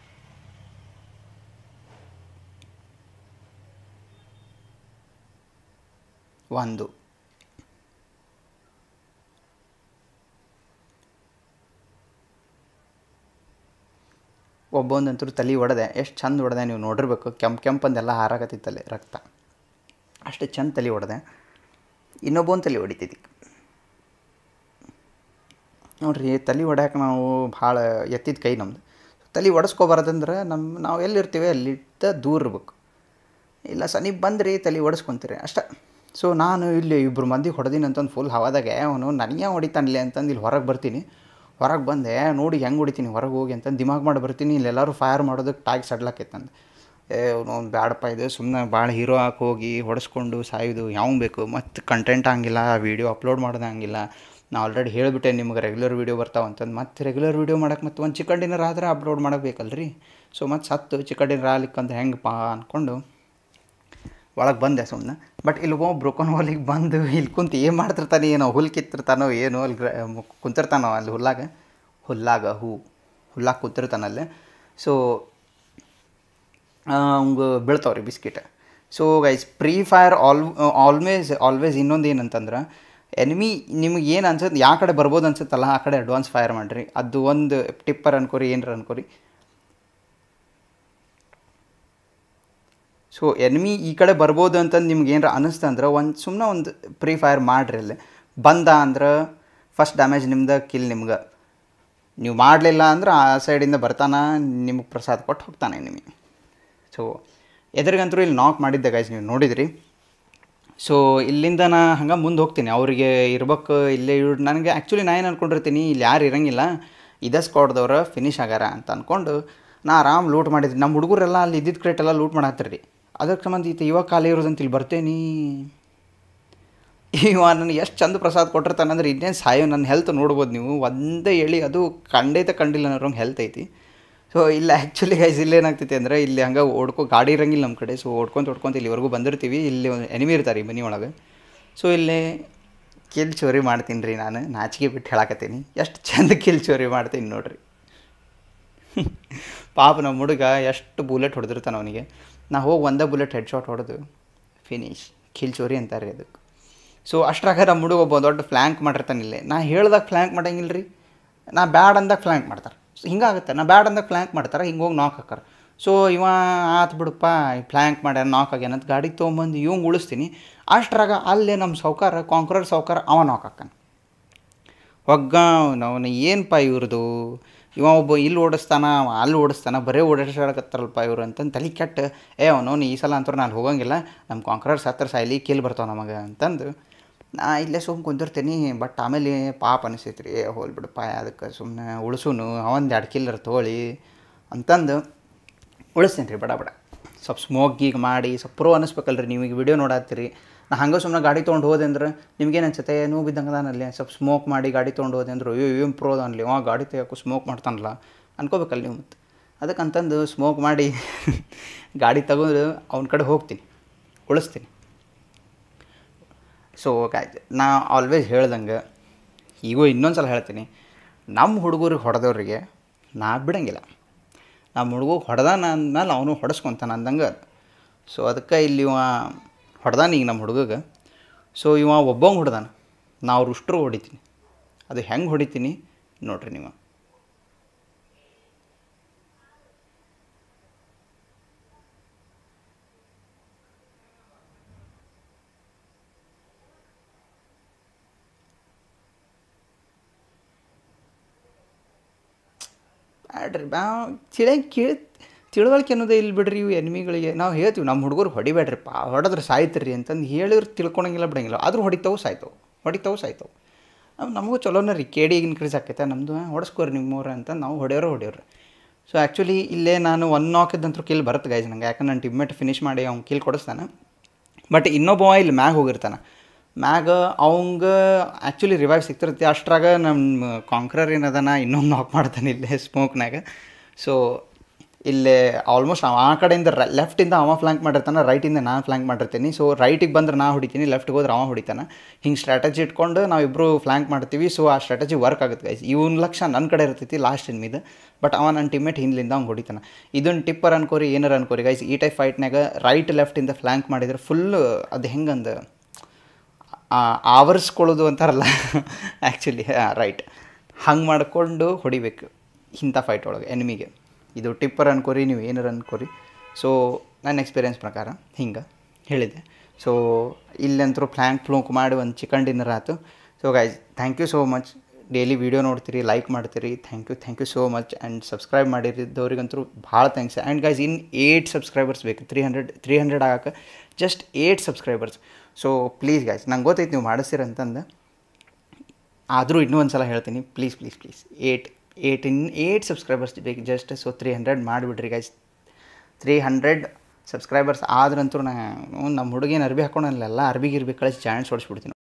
ಒಂದು ಒಬ್ಬೊಂದಂತೂ ತಲೆ ಹೊಡೆದೆ ಎಷ್ಟು ಚಂದ ಹೊಡೆದೆ ನೀವು ನೋಡಿರ್ಬೇಕು ಕೆಂಪು ಕೆಂಪಂದೆಲ್ಲ ಹಾರಾಕತ್ತಿತ್ತಲ್ಲಿ ರಕ್ತ ಅಷ್ಟು ಚಂದ ತಲೆ ಹೊಡೆದೆ ಇನ್ನೊಬ್ಬೊಂದು ತಲೆ ಹೊಡಿತಿದ್ದಿ ನೋಡ್ರಿ ತಲೆ ಹೊಡ್ಯಾಕೆ ನಾವು ಭಾಳ ಎತ್ತಿದ ಕೈ ನಮ್ದು ತಲೆ ಒಡಿಸ್ಕೋಬಾರ್ದಂದ್ರೆ ನಮ್ಮ ನಾವು ಎಲ್ಲಿರ್ತೀವಿ ಅಲ್ಲಿದ್ದ ದೂರ ಇರ್ಬೇಕು ಇಲ್ಲ ಸನೀಪ್ ಬಂದ್ರಿ ತಲೆ ಒಡಿಸ್ಕೊಂತೀರಿ ಅಷ್ಟೇ ಸೊ ನಾನು ಇಲ್ಲಿ ಇಬ್ಬರು ಮಂದಿ ಹೊಡೆದೀನಿ ಅಂತಂದು ಫುಲ್ ಹವಾದಾಗೆ ಅವನು ನನಗೆ ಹೊಡಿತಾನಲೆ ಅಂತಂದು ಇಲ್ಲಿ ಹೊರಗೆ ಬರ್ತೀನಿ ಹೊರಗೆ ಬಂದೆ ನೋಡಿ ಹೆಂಗೆ ಹೊಡಿತೀನಿ ಹೊರಗೆ ಹೋಗಿ ಅಂತಂದು ದಿಮಾಗ್ ಮಾಡಿ ಬರ್ತೀನಿ ಇಲ್ಲೆಲ್ಲರೂ ಫೈರ್ ಮಾಡೋದಕ್ಕೆ ಟ್ಯಾಗ್ ಸಡ್ಲಾಕೈತಂದು ಏ ಅವ್ನು ಬ್ಯಾಡಪ್ಪ ಇದು ಸುಮ್ಮನೆ ಭಾಳ ಹೀರೋ ಹಾಕಿ ಹೋಗಿ ಹೊಡೆಸ್ಕೊಂಡು ಸಾಯೋದು ಯಾವ ಬೇಕು ಮತ್ತು ಕಂಟೆಂಟ್ ಹಂಗಿಲ್ಲ ವೀಡಿಯೋ ಅಪ್ಲೋಡ್ ಮಾಡೋದು ಹಂಗಿಲ್ಲ ನಾ ಆಲ್ರೆಡಿ ಹೇಳಿಬಿಟ್ಟೆ ನಿಮ್ಗೆ ರೆಗ್ಯುಲರ್ ವೀಡಿಯೋ ಬರ್ತಾವೆ ಅಂತಂದು ಮತ್ತೆ ರೆಗ್ಯುಲರ್ ವೀಡಿಯೋ ಮಾಡಕ್ಕೆ ಮತ್ತು ಒಂದು ಚಿಕನ್ ಡಿನ್ನರ್ ಆದ್ರೆ ಅಪ್ಲೋಡ್ ಮಾಡಬೇಕಲ್ರಿ ಸೊ ಮತ್ತು ಸತ್ತು ಚಿಕನ್ ಡಿನ್ನರ್ ಆಗ್ಲಿಕ್ಕಂತ ಹೆಂಗಪ್ಪ ಅಂದ್ಕೊಂಡು ಒಳಗೆ ಬಂದೆ ಸುಮ್ಮನೆ ಬಟ್ ಇಲ್ಲಿ ಒಬ್ಬ ಬ್ರೋಕನ್ ವಾಲಿಗೆ ಬಂದು ಇಲ್ಲಿ ಕುಂತು ಏನು ಮಾಡ್ತಿರ್ತಾನೆ ಏನೋ ಹುಲ್ ಕಿತ್ತಿರ್ತಾನೋ ಏನೋ ಅಲ್ಲಿ ಗ್ರ ಕುಂತಿರ್ತಾನೋ ಅಲ್ಲಿ ಹುಲ್ಲಾಗ ಹುಲ್ಲಾಗ ಹೂ ಹುಲ್ಲಾಗ ಕೂತಿರ್ತಾನಲ್ಲಿ ಸೊ ಅವ್ಗೆ ಬೀಳ್ತಾವ್ರಿ biscuit so guys free fire all always always ಇನ್ನೊಂದು ಏನಂತಂದ್ರೆ ಎನಿಮಿ ನಿಮ್ಗೆ ಏನು ಅನ್ಸುತ್ತೆ ಯಾವ ಕಡೆ ಬರ್ಬೋದು ಅನ್ಸುತ್ತಲ್ಲ ಆ ಕಡೆ ಅಡ್ವಾನ್ಸ್ ಫೈರ್ ಮಾಡಿರಿ ಅದು ಒಂದು ಟಿಪ್ಪರ್ ಅನ್ಕೋರಿ ಏನರ ಅನ್ಕೋರಿ ಸೊ ಎನಿಮಿ ಈ ಕಡೆ ಬರ್ಬೋದು ಅಂತಂದು ನಿಮ್ಗೆ ಏನಾರ ಅನ್ನಿಸ್ತಂದ್ರೆ ಒಂದು ಸುಮ್ಮನೆ ಒಂದು ಪ್ರೀ ಫೈರ್ ಮಾಡಿರಿ ಅಲ್ಲಿ ಬಂದ ಅಂದ್ರೆ ಫಸ್ಟ್ ಡ್ಯಾಮೇಜ್ ನಿಮ್ದು ಕಿಲ್ ನಿಮ್ಗೆ ನೀವು ಮಾಡಲಿಲ್ಲ ಅಂದ್ರೆ ಆ ಸೈಡಿಂದ ಬರ್ತಾನೆ ನಿಮಗೆ ಪ್ರಸಾದ ಕೊಟ್ಟು ಹೋಗ್ತಾನೆ ನಿಮಗೆ ಸೊ ಎದುರಿಗಂತರೂ ಇಲ್ಲಿ ನಾಕ್ ಮಾಡಿದ್ದೆ ಗೈಸ್ ನೀವು ನೋಡಿದ್ರಿ ಸೊ ಇಲ್ಲಿಂದ ನಾ ಹಂಗೆ ಮುಂದೆ ಹೋಗ್ತೀನಿ ಅವರಿಗೆ ಇರ್ಬೇಕು ಇಲ್ಲೇ ಇವ್ ನನಗೆ ಆ್ಯಕ್ಚುಲಿ ನಾ ಏನು ಅಂದ್ಕೊಂಡಿರ್ತೀನಿ ಇಲ್ಲಿ ಯಾರು ಇರಂಗಿಲ್ಲ ಇದೇ ಸ್ಕಾಡ್ದವ್ರು ಫಿನಿಶ್ ಆಗ್ಯಾರ ಅಂತ ಅಂದ್ಕೊಂಡು ನಾ ಆರಾಮ್ ಲೂಟ್ ಮಾಡಿದ್ರಿ ನಮ್ಮ ಹುಡುಗರೆಲ್ಲ ಅಲ್ಲಿ ಇದ್ದಿದ್ದು ಕ್ರೇಟ್ ಎಲ್ಲ ಲೂಟ್ ಮಾಡತ್ತೀರಿ ಅದಕ್ಕೆ ಸಂಬಂಧ ಈತ ಇವಾಗ ಖಾಲಿ ಇರೋದಂತ ಇಲ್ಲಿ ಬರ್ತೇನಿ ಇವ ನನಗೆ ಎಷ್ಟು ಚಂದ ಪ್ರಸಾದ ಕೊಟ್ಟಿರ್ತಾನಂದ್ರೆ ಇನ್ನೇನು ಸಾಯೋ ನನ್ನ ಹೆಲ್ತ್ ನೋಡ್ಬೋದು ನೀವು ಒಂದೇ ಹೇಳಿ ಅದು ಖಂಡಿತ ಕಂಡಿಲ್ಲ ಅನ್ನೋರಂಗೆ ಹೆಲ್ತ್ ಐತಿ ಸೊ ಇಲ್ಲ ಆ್ಯಕ್ಚುಲಿ ಗೈಸ್ ಇಲ್ಲಿ ಏನಾಗ್ತೈತಿ ಅಂದರೆ ಇಲ್ಲಿ ಹಂಗೆ ಓಡ್ಕೊ ಗಾಡಿ ಇರಂಗಿಲ್ಲ ನಮ್ಮ ಕಡೆ ಸೊ ಓಡ್ಕೊಂತ ಓಡ್ಕೊಂತ ಇಲ್ಲಿವರೆಗೂ ಬಂದಿರ್ತೀವಿ ಇಲ್ಲಿ ಒಂದು ಎನಿಮಿ ಇರ್ತಾರೆ ಈ ಮನೆ ಒಳಗೆ ಸೊ ಇಲ್ಲಿ ಕಿಲ್ ಚೋರಿ ಮಾಡ್ತೀನಿ ರೀ ನಾನು ನಾಚಿಕೆ ಬಿಟ್ಟು ಹೇಳಕತ್ತೀನಿ ಎಷ್ಟು ಚಂದ ಕಿಲ್ ಚೋರಿ ಮಾಡ್ತೀನಿ ನೋಡ್ರಿ ಪಾಪ ನಮ್ಮ ಹುಡುಗ ಎಷ್ಟು ಬುಲೆಟ್ ಹೊಡೆದಿರ್ತಾನೆ ಅವನಿಗೆ ನಾ ಹೋಗಿ ಒಂದೇ ಬುಲೆಟ್ ಹೆಡ್ ಶಾಟ್ ಹೊಡೆದು ಫಿನಿಶ್ ಕಿಲ್ ಚೋರಿ ಅಂತಾರೆ ಅದಕ್ಕೆ ಸೊ ಅಷ್ಟ್ರಾಗ ನಮ್ಮ ಹುಡುಗ ಒಬ್ಬ ದೊಡ್ಡ ಫ್ಲ್ಯಾಂಕ್ ಮಾಡಿರ್ತಾನೆ ಇಲ್ಲೇ ನಾ ಹೇಳ್ದಾಗ ಫ್ಲ್ಯಾಂಕ್ ಮಾಡಂಗಿಲ್ಲ ರೀ ನಾ ಬ್ಯಾಡ್ ಅಂದಾಗ ಫ್ಲ್ಯಾಂಕ್ ಮಾಡ್ತಾರೆ ಸೊ ಹಿಂಗಾಗುತ್ತೆ ನಾ ಬ್ಯಾಡ್ ಅಂದಾಗ ಫ್ಲ್ಯಾಂಕ್ ಮಾಡ್ತಾರೆ ಹಿಂಗೆ ಹೋಗಿ ನಾಕ್ ಹಾಕಾರ ಸೊ ಇವ ಆತು ಬಿಡಪ್ಪ ಫ್ಲ್ಯಾಂಕ್ ಮಾಡ್ಯಾರ ನಾಕ್ ಆಗ್ಯಾನಂತ ಗಾಡಿ ತೊಗೊಂಬಂದು ಇವಂಗೆ ಉಳಿಸ್ತೀನಿ ಅಷ್ಟ್ರಾಗ ಅಲ್ಲೇ ನಮ್ಮ ಸೌಕಾರ ಕಾಂಕ್ರರ್ ಸೌಕಾರ ಅವ ನಾಕ್ ಹಾಕಾನ ಒಗ್ಗ ಅವನು ಏನಪ್ಪ ಇವ್ರದು ಇವ ಒಬ್ಬ ಇಲ್ಲಿ ಓಡಿಸ್ತಾನ ಅವ ಅಲ್ಲಿ ಓಡಿಸ್ತಾನ ಬರೀ ಓಡಿಸಾಡಕತ್ತಾರಲ್ಪ ಇವ್ರು ಅಂತಂದು ತಲೆ ಕೆಟ್ಟ ಏ ಅವನು ಈ ಸಲ ಅಂತೂ ನಾನು ಹೋಗಂಗಿಲ್ಲ ನಮ್ಮ ಕಾಂಕ್ರರ್ ಸತ್ರ ಸಾಯ್ಲಿ ಕಿಲ್ ಬರ್ತಾವ ನಮಗೆ ಅಂತಂದು ನಾ ಇಲ್ಲೇ ಸುಮ್ಮನೆ ಕುಂದಿರ್ತೀನಿ ಬಟ್ ಆಮೇಲೆ ಪಾಪ ಅನಿಸ್ತೈತೆ ರೀ ಹೋಲ್ ಬಿಡಪ್ಪ ಅದಕ್ಕೆ ಸುಮ್ಮನೆ ಉಳಿಸುನು ಒಂದು ಎರಡು ಕಿಲ್ಲರ್ ತೊಗೊಳ್ಳಿ ಅಂತಂದು ಉಳಿಸ್ತೀನಿ ರೀ ಬಡ ಬಡ ಸ್ವಲ್ಪ ಸ್ಮೋಕ್ ಗೀಗ್ ಮಾಡಿ ಸ್ವಲ್ಪ ಪ್ರೋ ಅನ್ನಿಸ್ಬೇಕಲ್ರಿ ನೀವು ಈಗ ವಿಡಿಯೋ ನೋಡತ್ತೀರಿ ನಾ ಹಂಗೆ ಸುಮ್ಮನೆ ಗಾಡಿ ತೊಗೊಂಡು ಹೋದೆ ಅಂದ್ರೆ ನಿಮ್ಗೇನು ಅನ್ಸುತ್ತೆ ನೋವು ಬಿದ್ದಂಗೆ ಅದಾನಲ್ಲಿ ಸ್ವಲ್ಪ ಸ್ಮೋಕ್ ಮಾಡಿ ಗಾಡಿ ತೊಗೊಂಡು ಹೋದೆ ಅಂದ್ರೆ ಅಯ್ಯೋ ಏನು ಪ್ರೋ ಅನ್ಲಿ ಅವ ಗಾಡಿ ತೆಗೋಕ್ಕೂ ಸ್ಮೋಕ್ ಮಾಡ್ತಾನಲ್ಲ ಅನ್ಕೋಬೇಕಲ್ಲ ನೀವು ಮತ್ತು ಅದಕ್ಕಂತಂದು ಸ್ಮೋಕ್ ಮಾಡಿ ಗಾಡಿ ತಗೊಂಡು ಅವನ ಕಡೆ ಹೋಗ್ತೀನಿ ಉಳಿಸ್ತೀನಿ ಸೊ ನಾ ಆಲ್ವೇಸ್ ಹೇಳ್ದಂಗೆ ಈಗೂ ಇನ್ನೊಂದು ಸಲ ಹೇಳ್ತೀನಿ ನಮ್ಮ ಹುಡುಗರಿಗೆ ಹೊಡೆದವ್ರಿಗೆ ನಾ ಬಿಡಂಗಿಲ್ಲ ನಮ್ಮ ಹುಡುಗ ಹೊಡೆದಾನ ಅಂದಮೇಲೆ ಅವನು ಹೊಡೆಸ್ಕೊತಾನ ಅಂದಂಗೆ ಸೊ ಅದಕ್ಕೆ ಇಲ್ಲಿ ಇವ ಹೊಡೆದಾನ ಈಗ ನಮ್ಮ ಹುಡುಗಗೆ ಸೊ ಇವ ಒಬ್ಬಂಗೆ ಹೊಡೆದಾನ ನಾ ಅವ್ರು ಉಷ್ಟ್ರು ಹೊಡಿತೀನಿ ಅದು ಹೆಂಗೆ ಹೊಡಿತೀನಿ ನೋಡ್ರಿ ನೀವು ಬ್ಯಾಡ್ರಿ ಬ್ಯಾ ತಿಳಿ ಕೇಳಿ ತಿಳುವಳಿಕೆ ಅನ್ನೋದೇ ಇಲ್ಲಿ ಬಿಡ್ರಿ ಇವು ಎನಿಮಿಗಳಿಗೆ ನಾವು ಹೇಳ್ತೀವಿ ನಮ್ಮ ಹುಡುಗರು ಹೊಡಿಬೇಡ್ರಿಪ್ಪ ಹೊಡೆದ್ರೆ ಸಾಯ್ತಿರಿ ಅಂತಂದು ಹೇಳಿದ್ರೆ ತಿಳ್ಕೊಳಂಗಿಲ್ಲ ಬಿಡಂಗಿಲ್ಲ ಆದರೂ ಹೊಡಿತಾವು ಸಾಯ್ತಾವೆ ಹೊಡಿತಾವು ಸಾಯ್ತಾವೆ ನಮ್ಮ ನಮಗೂ ಚಲೋನ ರೀ ಕೇಡಿ ಇನ್ಕ್ರೀಸ್ ಆಕೈತೆ ನಮ್ಮದು ಹೊಡೆಸ್ಕೋರಿ ನಿಮ್ಮವ್ರ ಅಂತ ನಾವು ಹೊಡೆಯೋರು ಹೊಡೆಯೋರು ಸೊ ಆ್ಯಕ್ಚುಲಿ ಇಲ್ಲೇ ನಾನು ಒನ್ ನಾಕಿದ್ದಂತೂ ಕಿಲ್ ಬರುತ್ತೆ ಗೈಸ್ ನಂಗೆ ಯಾಕಂದ್ರೆ ನನ್ನ ಟೀಮ್ಮೇಟ್ ಫಿನಿಶ್ ಮಾಡಿ ಅವ್ನು ಕಿಲ್ ಕೊಡಿಸ್ತಾನೆ ಬಟ್ ಇನ್ನೊಬ್ಬ ಇಲ್ಲಿ ಮ್ಯಾಗ ಹೋಗಿರ್ತಾನೆ ಮ್ಯಾಗ ಅವಂಗ ಆ್ಯಕ್ಚುಲಿ ರಿವೈವ್ ಸಿಗ್ತಿರುತ್ತೆ ಅಷ್ಟ್ರಾಗ ನಮ್ಮ ಕಾಂಕ್ರರ್ ಏನದಾನ ಇನ್ನೊಂದು ನಾಕ್ ಮಾಡ್ತಾನೆ ಇಲ್ಲೇ ಸ್ಮೋಕ್ನಾಗ ಸೊ ಇಲ್ಲೇ ಆಲ್ಮೋಸ್ಟ್ ಆ ಕಡೆಯಿಂದ ಲೆಫ್ಟಿಂದ ಅವ ಫ್ಲ್ಯಾಂಕ್ ಮಾಡಿರ್ತಾನೆ ರೈಟಿಂದ ನಾನು ಫ್ಲ್ಯಾಂಕ್ ಮಾಡಿರ್ತೀನಿ ಸೊ ರೈಟಿಗೆ ಬಂದ್ರೆ ನಾ ಹೊಡಿತೀನಿ ಲೆಫ್ಟ್ಗೆ ಹೋದ್ರೆ ಅವ ಹೊಡಿತಾನೆ ಹಿಂಗೆ ಸ್ಟ್ರಾಟಜಿ ಇಟ್ಕೊಂಡು ನಾವಿಬ್ಬರು ಫ್ಲ್ಯಾಂಕ್ ಮಾಡ್ತೀವಿ ಸೊ ಆ ಸ್ಟ್ರಾಟಜಿ ವರ್ಕ್ ಆಗುತ್ತೆ ಗೈಸ್ ಇವನ್ ಲಕ್ಷ ನನ್ನ ಕಡೆ ಇರ್ತೈತಿ ಲಾಸ್ಟ್ ಇನ್ಮಿದು ಬಟ್ ಅವ ನನ್ನ ಟೀಮೇಟ್ ಹಿಂದ್ಲಿಂದ ಅವ್ನು ಹೊಡಿತಾನೆ ಇದನ್ನು ಟಿಪ್ಪರ್ ಅನ್ಕೋರಿ ಏನಾರ ಅನ್ಕೋರಿ ಗೈಸ್ ಈ ಟೈಪ್ ಫೈಟ್ನಾಗ ರೈಟ್ ಲೆಫ್ಟಿಂದ ಫ್ಲ್ಯಾಂಕ್ ಮಾಡಿದ್ರೆ ಫುಲ್ ಅದು ಹೆಂಗಂದು ಆವರಿಸ್ಕೊಳ್ಳೋದು ಅಂತಾರಲ್ಲ ಆ್ಯಕ್ಚುಲಿ ರೈಟ್ ಹಂಗೆ ಮಾಡಿಕೊಂಡು ಹೊಡಿಬೇಕು ಇಂಥ ಫೈಟ್ ಒಳಗೆ ಎನಿಮಿಗೆ ಇದು ಟಿಪ್ಪರ್ ಅನ್ಕೋರಿ ನೀವು ಏನಾರು ಅನ್ಕೋರಿ ಸೊ ನನ್ನ ಎಕ್ಸ್ಪೀರಿಯನ್ಸ್ ಪ್ರಕಾರ ಹಿಂಗೆ ಹೇಳಿದೆ ಸೊ ಇಲ್ಲಂತರೂ ಫ್ಲ್ಯಾಂಕ್ ಫ್ಲೂಕ್ ಮಾಡಿ ಒಂದು ಚಿಕನ್ ಡಿನ್ನರ್ ಆಯಿತು so guys thank you so much daily video ನೋಡ್ತೀರಿ ಲೈಕ್ ಮಾಡ್ತೀರಿ thank you thank you so much and subscribe ಮಾಡಿದ್ದವ್ರಿಗಂತೂ ಭಾಳ thanks and guys in eight subscribers ಬೇಕು ತ್ರೀ ಹಂಡ್ರೆಡ್ ತ್ರೀ ಹಂಡ್ರೆಡ್ ಆಗಕ್ಕೆ just eight subscribers so please guys ನಂಗೆ ಗೊತ್ತೈತೆ ನೀವು ಮಾಡಿಸ್ತೀರಂತಂದು ಆದರೂ ಇನ್ನೂ ಒಂದು ಸಲ ಹೇಳ್ತೀನಿ please please please eight eight in eight subscribers ಬೇಕು ಜಸ್ಟ್ ಸೊ ತ್ರೀ ಹಂಡ್ರೆಡ್ ಮಾಡಿಬಿಡ್ರಿ ಗೈಸ್ ತ್ರೀ ಹಂಡ್ರೆಡ್ ಸಬ್ಸ್ಕ್ರೈಬರ್ಸ್ ಆದ್ರಂತೂ ನಾನು ನಮ್ಮ ಹುಡುಗೇನು ಅರ್ಬಿ ಹಾಕೊಂಡಲ್ಲ ಅರ್ಬಿ ಗಿರ್ಬಿ ಕಳಿಸಿ ಚಾನ್ಸ್ ಹೊಡಿಸ್ಬಿಡ್ತೀನಿ